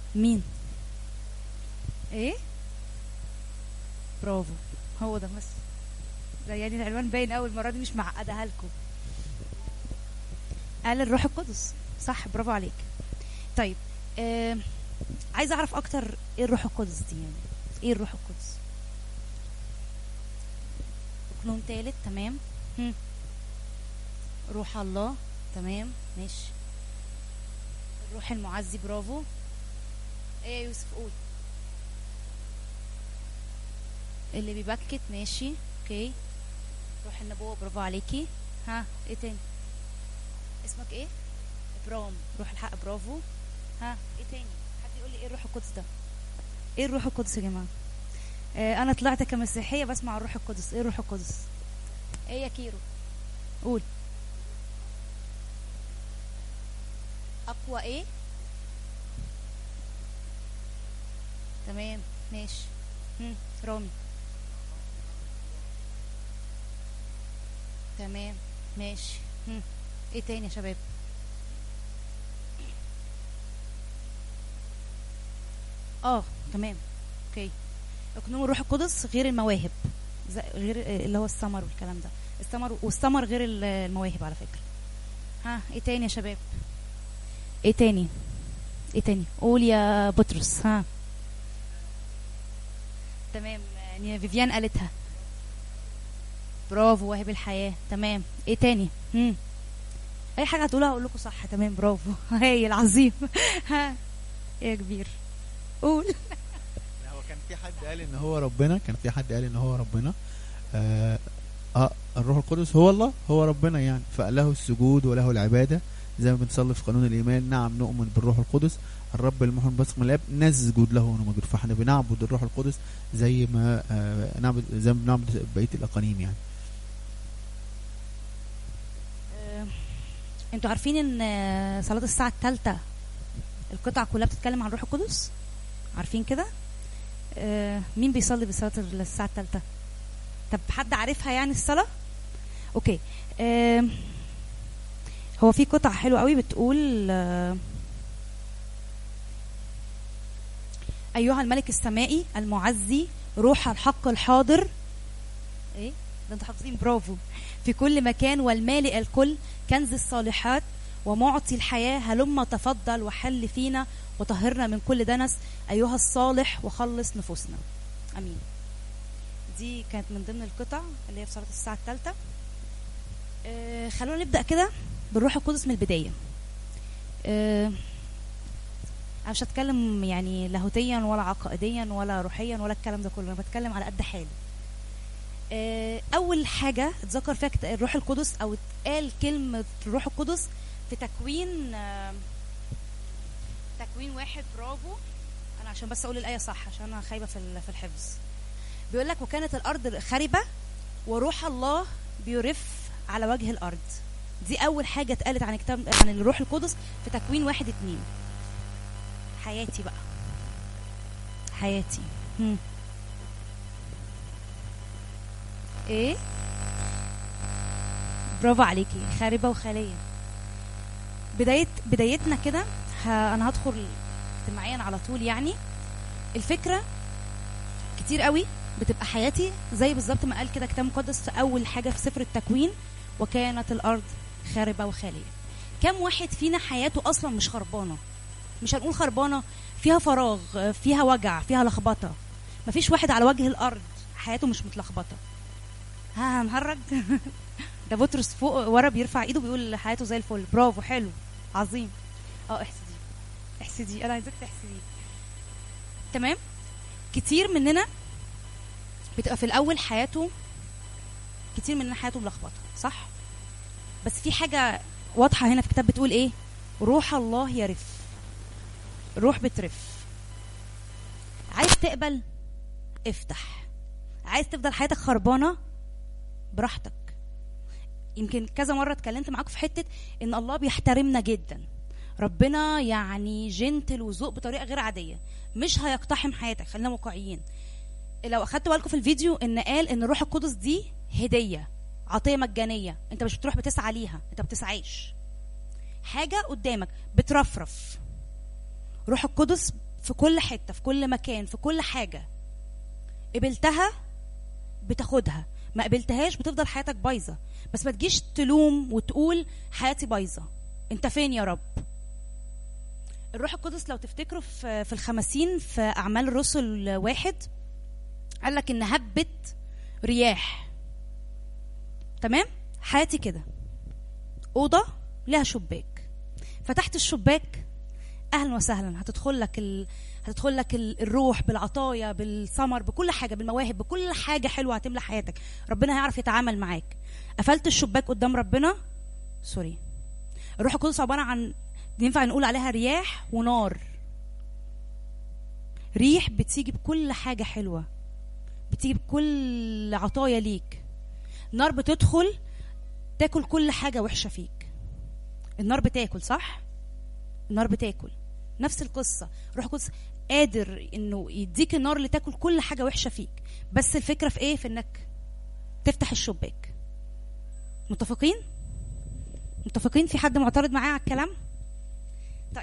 مين ايه برافو هو ده بس ده يعني العنوان باين قوي المره دي مش معقدها لكم قال الروح القدس صح برافو عليك طيب آه عايزه اعرف اكتر ايه الروح القدس دي يعني ايه الروح القدس قانون تالت تمام هم. روح الله تمام ماشي الروح المعزي برافو ايه يا يوسف قول اللي بيبكت ماشي اوكي روح النبوة برافو عليكي ها ايه تاني اسمك ايه ابرام روح الحق برافو ها ايه تاني حد يقول لي ايه الروح القدس ده ايه الروح القدس يا جماعه آه انا طلعت كمسيحيه بسمع الروح القدس ايه الروح القدس ايه يا كيرو قول اقوى ايه تمام ماشي هم. رامي تمام ماشي هم. ايه تاني يا شباب اه تمام اوكي اقنوم الروح القدس غير المواهب زي غير اللي هو الثمر والكلام ده الثمر والثمر غير ال- المواهب على فكره ها ايه تاني يا شباب ايه تاني ايه تاني قول يا بطرس ها تمام يعني فيفيان قالتها برافو واهب الحياه تمام ايه تاني هم. اي حاجه هتقولها هقول لكم صح تمام برافو هاي العظيم ها إيه يا كبير قول لا، هو كان في حد قال ان هو ربنا كان في حد قال ان هو ربنا آه, اه الروح القدس هو الله هو ربنا يعني فله السجود وله العباده زي ما بنصلي في قانون الايمان نعم نؤمن بالروح القدس الرب المحن باسم الاب نسجد له ونمجد فاحنا بنعبد الروح القدس زي ما آه نعبد زي ما بنعبد بقيه الاقانيم يعني آه، انتوا عارفين ان آه، صلاة الساعة الثالثة القطعة كلها بتتكلم عن الروح القدس عارفين كده آه، مين بيصلي بصلاة الساعة الثالثة طب حد عارفها يعني الصلاة اوكي آه، هو في قطعة حلوة قوي بتقول آه، أيها الملك السمائي المعزي روح الحق الحاضر ايه ده انتوا حافظين برافو في كل مكان والمالئ الكل كنز الصالحات ومعطي الحياة هلم تفضل وحل فينا وطهرنا من كل دنس أيها الصالح وخلص نفوسنا أمين دي كانت من ضمن القطع اللي هي في صلاة الساعة الثالثة آه خلونا نبدأ كده بالروح القدس من البداية آه أنا مش هتكلم يعني لاهوتيا ولا عقائديا ولا روحيا ولا الكلام ده كله أنا بتكلم على قد حالي آه، اول حاجه اتذكر فيها كت- الروح القدس او اتقال كلمه الروح القدس في تكوين آه، تكوين واحد برافو انا عشان بس اقول الايه صح عشان انا خايبه في ال- في الحفظ بيقول لك وكانت الارض خربه وروح الله بيرف على وجه الارض دي اول حاجه اتقالت عن كتاب عن الروح القدس في تكوين واحد اتنين حياتي بقى حياتي هم. ايه برافو عليكي خاربه وخاليه بدايه بدايتنا كده ه- انا هدخل اجتماعيا على طول يعني الفكره كتير قوي بتبقى حياتي زي بالظبط ما قال كده كتاب مقدس في اول حاجه في سفر التكوين وكانت الارض خاربه وخاليه كم واحد فينا حياته اصلا مش خربانه مش هنقول خربانه فيها فراغ فيها وجع فيها لخبطه مفيش واحد على وجه الارض حياته مش متلخبطه ها هنهرج ده بطرس فوق ورا بيرفع ايده بيقول حياته زي الفل برافو حلو عظيم اه احسدي احسدي انا عايزاك تحسدي تمام كتير مننا بتبقى في الاول حياته كتير مننا حياته ملخبطه صح بس في حاجه واضحه هنا في الكتاب بتقول ايه روح الله يرف روح بترف عايز تقبل افتح عايز تفضل حياتك خربانه براحتك يمكن كذا مره اتكلمت معاكم في حته ان الله بيحترمنا جدا ربنا يعني جنتل وذوق بطريقه غير عاديه مش هيقتحم حياتك خلينا واقعيين لو اخدتوا بالكم في الفيديو ان قال ان الروح القدس دي هديه عطيه مجانيه انت مش بتروح بتسعى ليها انت بتسعيش حاجه قدامك بترفرف روح القدس في كل حته في كل مكان في كل حاجه قبلتها بتاخدها ما قبلتهاش بتفضل حياتك بايظه بس ما تجيش تلوم وتقول حياتي بايظه انت فين يا رب الروح القدس لو تفتكروا في في الخمسين في اعمال الرسل واحد قال لك ان هبت رياح تمام حياتي كده اوضه لها شباك فتحت الشباك اهلا وسهلا هتدخل لك ال... هتدخل لك ال... الروح بالعطايا بالثمر بكل حاجه بالمواهب بكل حاجه حلوه هتملى حياتك ربنا هيعرف يتعامل معاك قفلت الشباك قدام ربنا سوري الروح القدس عباره عن ينفع نقول عليها رياح ونار ريح بتيجي بكل حاجه حلوه بتيجي بكل عطايا ليك نار بتدخل تاكل كل حاجه وحشه فيك النار بتاكل صح النار بتاكل نفس القصه روح القدس قادر انه يديك النار اللي تاكل كل حاجه وحشه فيك بس الفكره في ايه في انك تفتح الشباك متفقين متفقين في حد معترض معايا على الكلام طيب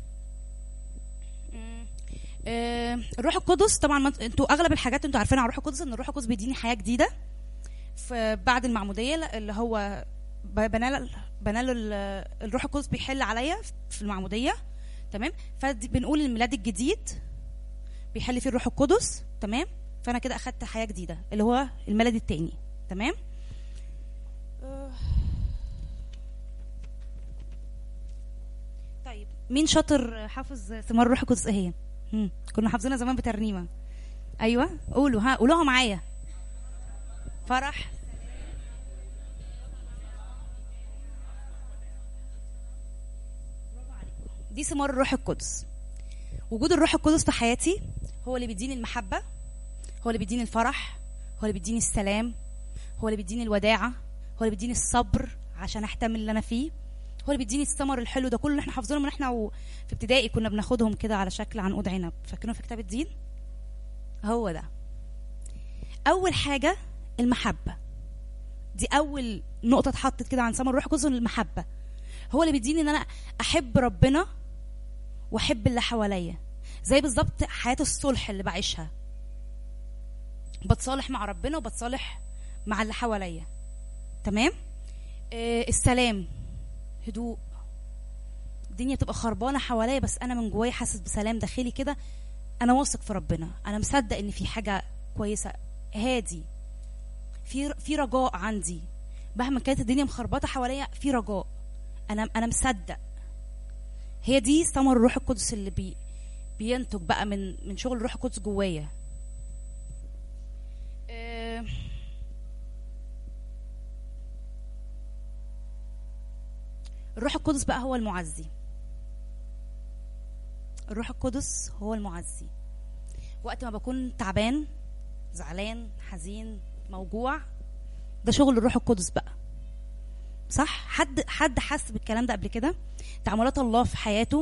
مم. آه، الروح القدس طبعا ما انت- انتوا اغلب الحاجات انتوا عارفينها على الروح القدس ان الروح القدس بيديني حياه جديده في بعد المعموديه اللي هو ب- بنال بنال ال- الروح القدس بيحل عليا في المعموديه تمام فبنقول الميلاد الجديد بيحل فيه الروح القدس تمام فانا كده اخدت حياه جديده اللي هو الميلاد التاني تمام آه. طيب مين شاطر حافظ ثمار الروح القدس ايه هي هم، كنا حافظينها زمان بترنيمه ايوه قولوا ها قولوها معايا فرح دي ثمار الروح القدس وجود الروح القدس في حياتي هو اللي بيديني المحبة هو اللي بيديني الفرح هو اللي بيديني السلام هو اللي بيديني الوداعة هو اللي بيديني الصبر عشان احتمل اللي انا فيه هو اللي بيديني الثمر الحلو ده كله اللي احنا حافظينه من احنا و... في ابتدائي كنا بناخدهم كده على شكل عنقود عنب فاكرينه في كتاب الدين هو ده اول حاجة المحبة دي اول نقطة اتحطت كده عن ثمر الروح القدس المحبة هو اللي بيديني ان انا احب ربنا واحب اللي حواليا زي بالظبط حياه الصلح اللي بعيشها بتصالح مع ربنا وبتصالح مع اللي حواليا تمام آه السلام هدوء الدنيا تبقى خربانه حواليا بس انا من جوايا حاسس بسلام داخلي كده انا واثق في ربنا انا مصدق ان في حاجه كويسه هادي في في رجاء عندي مهما كانت الدنيا مخربطه حواليا في رجاء انا انا مصدق هي دي ثمر الروح القدس اللي بي بينتج بقى من من شغل الروح القدس جوايا آه، الروح القدس بقى هو المعزي الروح القدس هو المعزي وقت ما بكون تعبان زعلان حزين موجوع ده شغل الروح القدس بقى صح حد حد حس بالكلام ده قبل كده تعاملات الله في حياته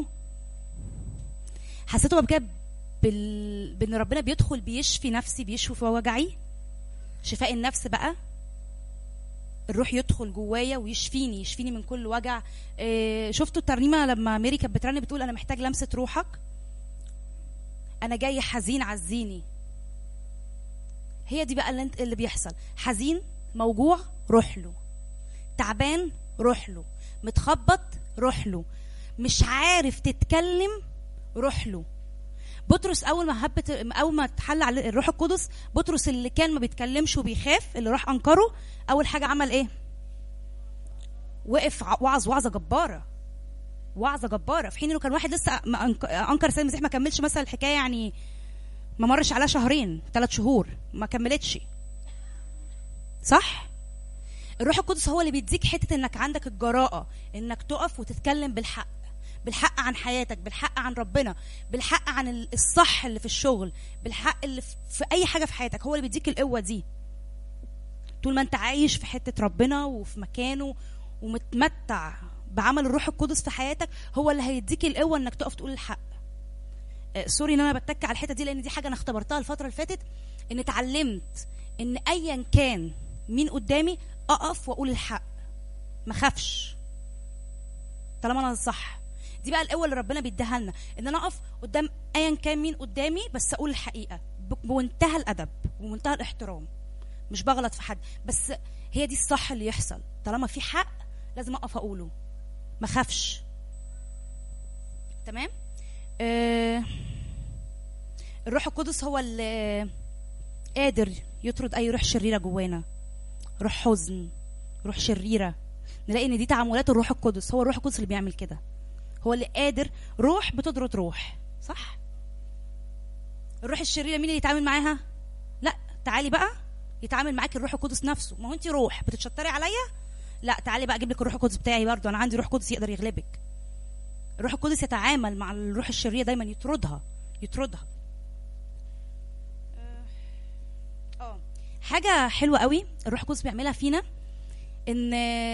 حسيته قبل كده بال... بان ربنا بيدخل بيشفي نفسي بيشفي في وجعي شفاء النفس بقى الروح يدخل جوايا ويشفيني يشفيني من كل وجع إيه شفتوا الترنيمه لما ميري كانت بترنم بتقول انا محتاج لمسه روحك انا جاي حزين عزيني هي دي بقى اللي, انت- اللي بيحصل حزين موجوع روح له تعبان روح له متخبط روح له مش عارف تتكلم روح له بطرس اول ما هبت اول ما اتحل على الروح القدس بطرس اللي كان ما بيتكلمش وبيخاف اللي راح انكره اول حاجه عمل ايه وقف ع- وعظ وعظه جباره وعظه جباره في حين انه كان واحد لسه ما أنك- انكر السيد المسيح ما كملش مثلا الحكايه يعني ما مرش عليها شهرين ثلاث شهور ما كملتش صح الروح القدس هو اللي بيديك حته انك عندك الجراءه انك تقف وتتكلم بالحق بالحق عن حياتك بالحق عن ربنا بالحق عن ال- الصح اللي في الشغل بالحق اللي في- في اي حاجه في حياتك هو اللي بيديك القوه دي طول ما انت عايش في حته ربنا وفي مكانه ومتمتع بعمل الروح القدس في حياتك هو اللي هيديك القوه انك تقف تقول الحق آه، سوري ان انا بتك على الحته دي لان دي حاجه انا اختبرتها الفتره اللي فاتت ان اتعلمت ان ايا كان مين قدامي اقف واقول الحق ما خافش طالما انا الصح دي بقى القوه اللي ربنا بيديها لنا ان انا اقف قدام ايا كان مين قدامي بس اقول الحقيقه ب- بمنتهى الادب ومنتهى الاحترام مش بغلط في حد بس هي دي الصح اللي يحصل طالما في حق لازم اقف اقوله ما اخافش تمام آه الروح القدس هو اللي قادر يطرد اي روح شريره جوانا روح حزن روح شريره نلاقي ان دي تعاملات الروح القدس هو الروح القدس اللي بيعمل كده هو اللي قادر روح بتطرد روح صح الروح الشريره مين اللي يتعامل معاها لا تعالي بقى يتعامل معاك الروح القدس نفسه ما هو انت روح بتتشطري عليا لا تعالي بقى اجيب لك الروح القدس بتاعي برضه انا عندي روح قدس يقدر يغلبك الروح القدس يتعامل مع الروح الشريره دايما يطردها يطردها اه حاجه حلوه قوي الروح القدس بيعملها فينا ان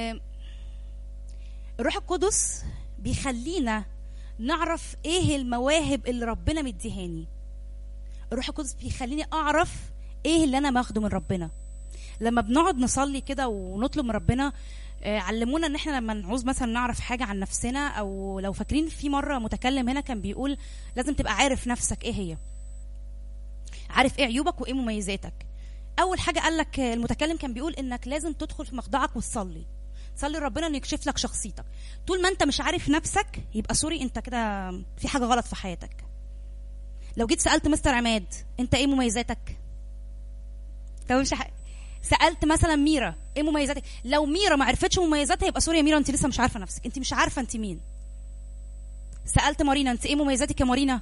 الروح القدس بيخلينا نعرف ايه المواهب اللي ربنا مديهاني الروح القدس بيخليني اعرف ايه اللي انا ماخده من ربنا لما بنقعد نصلي كده ونطلب من ربنا آه، علمونا ان احنا لما نعوز مثلا نعرف حاجه عن نفسنا او لو فاكرين في مره متكلم هنا كان بيقول لازم تبقى عارف نفسك ايه هي عارف ايه عيوبك وايه مميزاتك اول حاجه قال لك المتكلم كان بيقول انك لازم تدخل في مخدعك وتصلي تصلي ربنا انه يكشف لك شخصيتك طول ما انت مش عارف نفسك يبقى سوري انت كده في حاجه غلط في حياتك لو جيت سالت مستر عماد انت ايه مميزاتك طب مش ح... سالت مثلا ميرا ايه مميزاتك لو ميرا ما عرفتش مميزاتها يبقى سوري يا ميرا انت لسه مش عارفه نفسك انت مش عارفه انت مين سالت مارينا انت ايه مميزاتك يا مارينا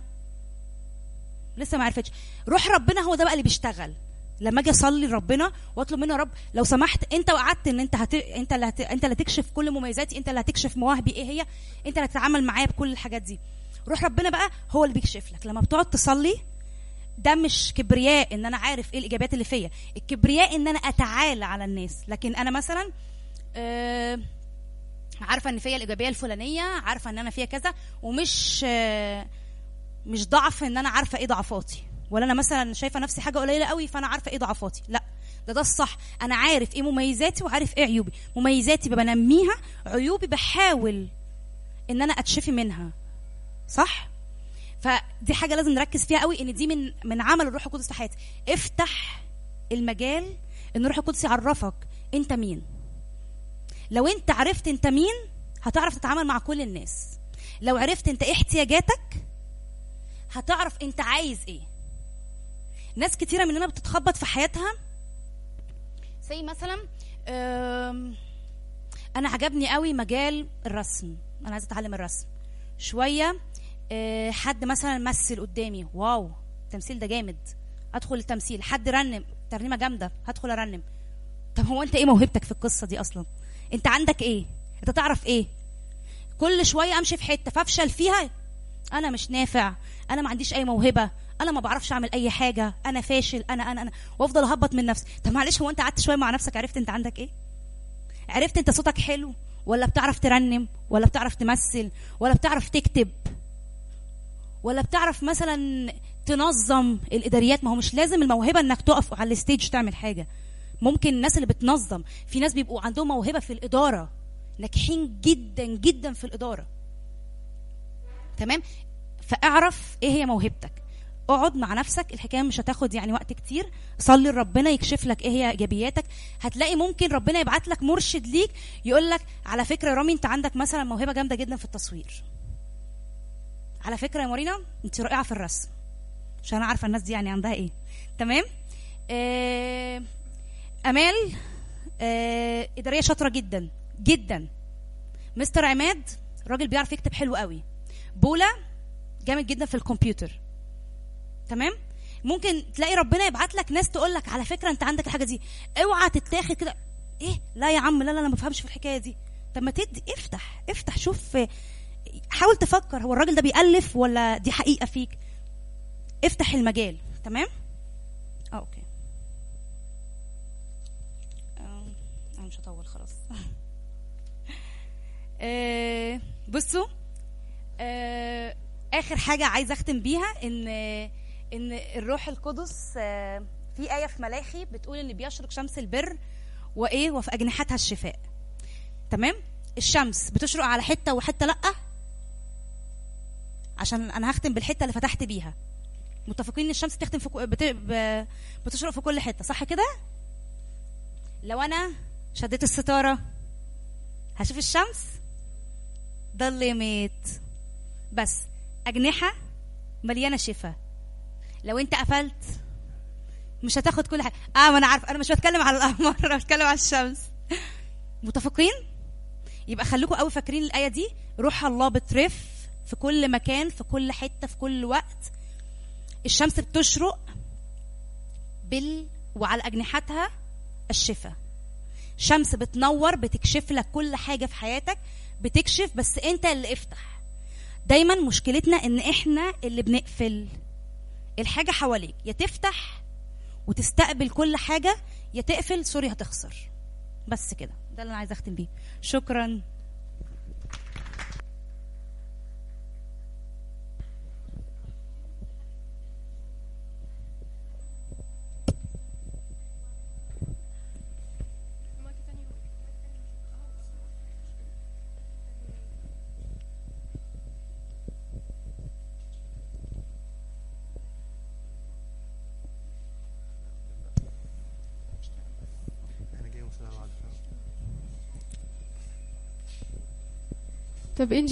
لسه ما عرفتش روح ربنا هو ده بقى اللي بيشتغل لما اجي اصلي لربنا واطلب منه يا رب لو سمحت انت وعدت ان انت هت... انت اللي هت... انت اللي هتكشف كل مميزاتي انت اللي هتكشف مواهبي ايه هي انت اللي هتتعامل معايا بكل الحاجات دي روح ربنا بقى هو اللي بيكشف لك لما بتقعد تصلي ده مش كبرياء ان انا عارف ايه الايجابيات اللي فيا الكبرياء ان انا اتعالى على الناس لكن انا مثلا آه عارفه ان فيا الايجابيه الفلانيه عارفه ان انا فيها كذا ومش آه مش ضعف ان انا عارفه ايه ضعفاتي ولا انا مثلا شايفه نفسي حاجه قليله قوي فانا عارفه ايه ضعفاتي لا ده ده الصح انا عارف ايه مميزاتي وعارف ايه عيوبي مميزاتي بنميها عيوبي بحاول ان انا اتشفي منها صح فدي حاجه لازم نركز فيها قوي ان دي من من عمل الروح القدس في حياتي افتح المجال ان الروح القدس يعرفك انت مين لو انت عرفت انت مين هتعرف تتعامل مع كل الناس لو عرفت انت ايه احتياجاتك هتعرف انت عايز ايه ناس كتيره مننا بتتخبط في حياتها زي مثلا أم، انا عجبني قوي مجال الرسم انا عايزه اتعلم الرسم شويه أه، حد مثلا مثل قدامي واو التمثيل ده جامد ادخل التمثيل حد رنم ترنيمه جامده هدخل ارنم طب هو انت ايه موهبتك في القصه دي اصلا انت عندك ايه انت تعرف ايه كل شويه امشي في حته فافشل فيها انا مش نافع انا ما عنديش اي موهبه انا ما بعرفش اعمل اي حاجه انا فاشل انا انا انا وافضل اهبط من نفسي طب معلش هو انت قعدت شويه مع نفسك عرفت انت عندك ايه عرفت انت صوتك حلو ولا بتعرف ترنم ولا بتعرف تمثل ولا بتعرف تكتب ولا بتعرف مثلا تنظم الاداريات ما هو مش لازم الموهبه انك تقف على الستيج تعمل حاجه ممكن الناس اللي بتنظم في ناس بيبقوا عندهم موهبه في الاداره ناجحين جدا جدا في الاداره تمام فاعرف ايه هي موهبتك اقعد مع نفسك الحكايه مش هتاخد يعني وقت كتير صلي لربنا يكشف لك ايه هي ايجابياتك هتلاقي ممكن ربنا يبعت لك مرشد ليك يقول لك على فكره يا رامي انت عندك مثلا موهبه جامده جدا في التصوير على فكره يا مارينا انت رائعه في الرسم عشان انا عارفه الناس دي يعني عندها ايه تمام آه امال آه اداريه شاطره جدا جدا مستر عماد راجل بيعرف يكتب حلو قوي بولا جامد جدا في الكمبيوتر تمام ممكن تلاقي ربنا يبعت لك ناس تقول لك على فكره انت عندك الحاجه دي اوعى تتاخد كده ايه لا يا عم لا لا انا ما بفهمش في الحكايه دي طب ما تدي افتح افتح شوف حاول تفكر هو الراجل ده بيألف ولا دي حقيقه فيك افتح المجال تمام اه اوكي آه، انا مش هطول خلاص آه، بصوا آه، اخر حاجه عايزه اختم بيها ان ان الروح القدس آه، في ايه في ملاخي بتقول ان بيشرق شمس البر وايه وفي اجنحتها الشفاء تمام الشمس بتشرق على حته وحته لا عشان انا هختم بالحته اللي فتحت بيها متفقين ان الشمس تختم في كو... بت... ب... بتشرق في كل حته صح كده لو انا شديت الستاره هشوف الشمس ضلمت بس اجنحه مليانه شفا لو انت قفلت مش هتاخد كل حاجه اه ما انا عارف انا مش بتكلم على القمر انا بتكلم على الشمس متفقين يبقى خليكم قوي فاكرين الايه دي روح الله بترف في كل مكان في كل حته في كل وقت الشمس بتشرق بال وعلى اجنحتها الشفاء شمس بتنور بتكشف لك كل حاجه في حياتك بتكشف بس انت اللي افتح دايما مشكلتنا ان احنا اللي بنقفل الحاجه حواليك يا تفتح وتستقبل كل حاجه يا تقفل سوري هتخسر بس كده ده اللي انا عايزه اختم بيه شكرا احنا جايين وصلنا بعد طب انجي